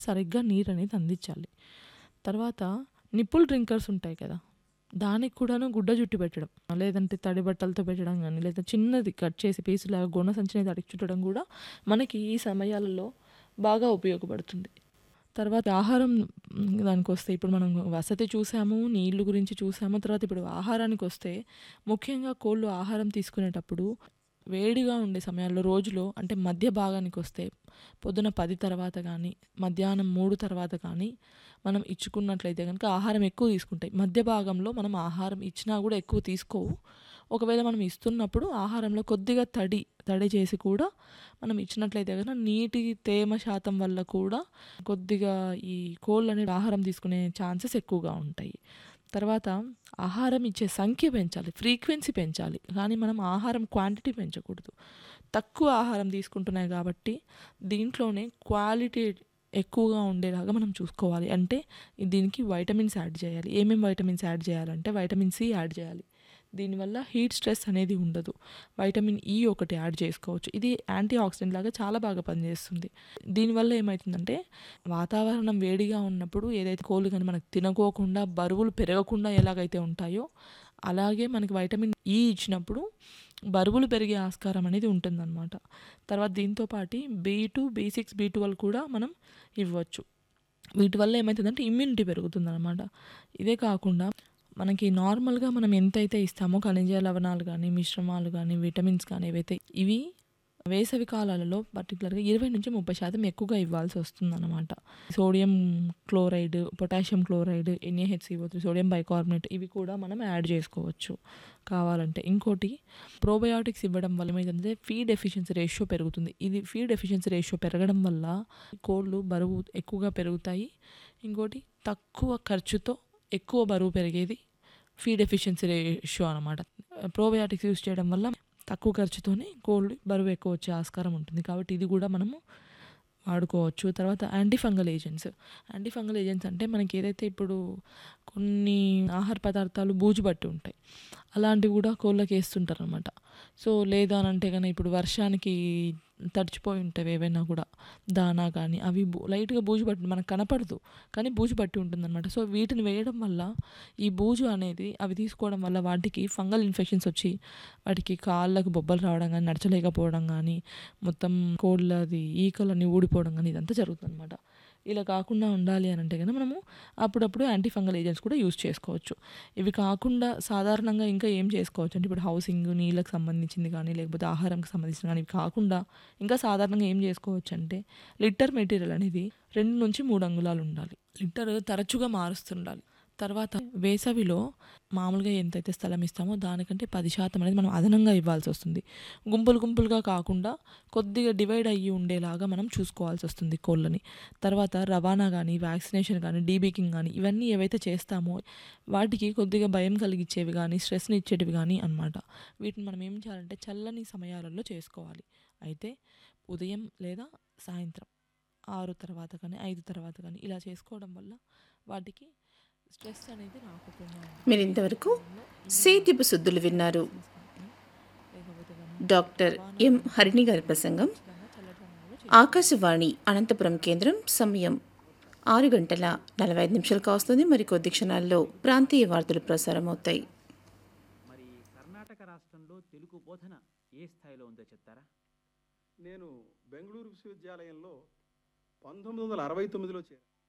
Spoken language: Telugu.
సరిగ్గా నీరు అనేది అందించాలి తర్వాత నిప్పుల్ డ్రింకర్స్ ఉంటాయి కదా దానికి కూడాను గుడ్డ జుట్టు పెట్టడం లేదంటే తడి బట్టలతో పెట్టడం కానీ లేదా చిన్నది కట్ చేసి పీసులాగా గోన సంచిని తడికి చుట్టడం కూడా మనకి ఈ సమయాలలో బాగా ఉపయోగపడుతుంది తర్వాత ఆహారం మ్, దానికి వస్తే ఇప్పుడు మనం వసతి చూసాము నీళ్ళు గురించి చూసాము తర్వాత ఇప్పుడు ఆహారానికి వస్తే ముఖ్యంగా కోళ్ళు ఆహారం తీసుకునేటప్పుడు వేడిగా ఉండే సమయాల్లో రోజులో అంటే మధ్య భాగానికి వస్తే పొద్దున పది తర్వాత కానీ మధ్యాహ్నం మూడు తర్వాత కానీ మనం ఇచ్చుకున్నట్లయితే కనుక ఆహారం ఎక్కువ తీసుకుంటాయి మధ్య భాగంలో మనం ఆహారం ఇచ్చినా కూడా ఎక్కువ తీసుకోవు ఒకవేళ మనం ఇస్తున్నప్పుడు ఆహారంలో కొద్దిగా తడి తడి చేసి కూడా మనం ఇచ్చినట్లయితే కనుక నీటి తేమ శాతం వల్ల కూడా కొద్దిగా ఈ కోళ్ళు అనేది ఆహారం తీసుకునే ఛాన్సెస్ ఎక్కువగా ఉంటాయి తర్వాత ఆహారం ఇచ్చే సంఖ్య పెంచాలి ఫ్రీక్వెన్సీ పెంచాలి కానీ మనం ఆహారం క్వాంటిటీ పెంచకూడదు తక్కువ ఆహారం తీసుకుంటున్నాయి కాబట్టి దీంట్లోనే క్వాలిటీ ఎక్కువగా ఉండేలాగా మనం చూసుకోవాలి అంటే దీనికి వైటమిన్స్ యాడ్ చేయాలి ఏమేమి వైటమిన్స్ యాడ్ చేయాలంటే వైటమిన్ సి యాడ్ చేయాలి దీనివల్ల హీట్ స్ట్రెస్ అనేది ఉండదు వైటమిన్ ఈ ఒకటి యాడ్ చేసుకోవచ్చు ఇది యాంటీ ఆక్సిడెంట్ లాగా చాలా బాగా పనిచేస్తుంది దీనివల్ల ఏమవుతుందంటే వాతావరణం వేడిగా ఉన్నప్పుడు ఏదైతే కోళ్ళు కానీ మనకు తినకోకుండా బరువులు పెరగకుండా ఎలాగైతే ఉంటాయో అలాగే మనకి వైటమిన్ ఈ ఇచ్చినప్పుడు బరువులు పెరిగే ఆస్కారం అనేది ఉంటుందన్నమాట తర్వాత దీంతో పాటు B two B six B twelve కూడా మనం ఇవ్వచ్చు వీటి వల్ల ఏమవుతుందంటే ఇమ్యూనిటీ పెరుగుతుందన్నమాట ఇదే కాకుండా మనకి నార్మల్గా మనం ఎంతైతే ఇస్తామో ఖనిజ లవణాలు కానీ మిశ్రమాలు కానీ విటమిన్స్ కానీ ఏవైతే ఇవి వేసవి కాలాలలో పర్టికులర్గా ఇరవై నుంచి ముప్పై శాతం ఎక్కువగా ఇవ్వాల్సి వస్తుందన్నమాట sodium chloride potassium chloride N A H C O sodium bicarbonate ఇవి కూడా మనం యాడ్ చేసుకోవచ్చు కావాలంటే ఇంకోటి ప్రోబయాటిక్స్ ఇవ్వడం వల్ల ఏమైందంటే ఫీడ్ ఎఫిషియన్సీ రేషియో పెరుగుతుంది ఇది ఫీడ్ ఎఫిషియన్సీ రేషియో పెరగడం వల్ల కోళ్ళు బరువు ఎక్కువగా పెరుగుతాయి ఇంకోటి తక్కువ ఖర్చుతో ఎక్కువ బరువు పెరిగేది ఫీడ్ ఎఫిషియన్సీ రేషియో అనమాట ప్రోబయాటిక్స్ యూస్ చేయడం వల్ల తక్కువ ఖర్చుతోనే కోళ్ళు బరువు ఎక్కువ వచ్చే ఆస్కారం ఉంటుంది కాబట్టి ఇది కూడా మనము వాడుకోవచ్చు తర్వాత anti fungal agents anti fungal agents అంటే మనకి ఏదైతే ఇప్పుడు కొన్ని ఆహార పదార్థాలు బూజు పట్టి ఉంటాయి అలాంటివి కూడా కోళ్ళకి వేస్తుంటారు అనమాట సో లేదా అని అంటే కానీ ఇప్పుడు వర్షానికి తడిచిపోయి ఉంటాయి ఏవైనా కూడా దానా కానీ అవి బూ- లైట్గా బూజు పట్టి మనకు కనపడదు కానీ బూజు పట్టి ఉంటుందన్నమాట సో వీటిని వేయడం వల్ల ఈ బూజు అనేది అవి తీసుకోవడం వల్ల వాటికి ఫంగల్ ఇన్ఫెక్షన్స్ వచ్చి వాటికి కాళ్ళకు బొబ్బలు రావడం కానీ నడచలేకపోవడం కానీ మొత్తం కోళ్ళది ఈకలన్నీ ఊడిపోవడం కానీ ఇదంతా జరుగుతుంది అనమాట ఇలా కాకుండా ఉండాలి అని అంటే కనుక మనము అప్పుడప్పుడు యాంటీ ఫంగల్ ఏజెంట్స్ కూడా యూస్ చేసుకోవచ్చు ఇవి కాకుండా సాధారణంగా ఇంకా ఏం చేసుకోవచ్చు అంటే ఇప్పుడు హౌసింగ్ నీళ్ళకి సంబంధించింది కానీ లేకపోతే ఆహారంకి సంబంధించింది కానీ ఇవి కాకుండా ఇంకా సాధారణంగా ఏం చేసుకోవచ్చు అంటే లిటర్ మెటీరియల్ అనేది రెండు నుంచి మూడు అంగుళాలు ఉండాలి లిటర్ తరచుగా మారుస్తుండాలి తర్వాత వేసవిలో మామూలుగా ఎంతైతే స్థలం ఇస్తామో దానికంటే పది శాతం అనేది మనం అదనంగా ఇవ్వాల్సి వస్తుంది గుంపులు గుంపులుగా కాకుండా కొద్దిగా డివైడ్ అయ్యి ఉండేలాగా మనం చూసుకోవాల్సి వస్తుంది కోళ్ళని తర్వాత రవాణా కానీ వ్యాక్సినేషన్ కానీ డీబీకింగ్ కానీ ఇవన్నీ ఏవైతే చేస్తామో వాటికి కొద్దిగా భయం కలిగించేవి కానీ స్ట్రెస్ని ఇచ్చేటివి కానీ అన్నమాట వీటిని మనం ఏం చేయాలంటే చల్లని సమయాలలో చేసుకోవాలి అయితే ఉదయం లేదా సాయంత్రం ఆరు తర్వాత కానీ ఐదు తర్వాత కానీ ఇలా చేసుకోవడం వల్ల వాటికి స్ట్రెస్ అనేది రాకపోయినా ఉంటుంది. మీరు ఇంతవరకు సేద్యపు శుద్ధులు విన్నారు లేకపోతే కానీ డాక్టర్ ఎం హరిణి గారి ప్రసంగం ఆకాశవాణి అనంతపురం కేంద్రం సమయం ఆరు గంటల నలభై ఐదు నిమిషాలు కావస్తుంది మరి కొద్ది క్షణాల్లో ప్రాంతీయ వార్తలు ప్రసారం అవుతాయి మరి కర్ణాటక రాష్ట్రంలో తెలుగు బోధన ఏ స్థాయిలో ఉందో చెప్తారా నేను బెంగళూరు విశ్వవిద్యాలయంలో పంతొమ్మిది వందల అరవై తొమ్మిదిలో చేరాను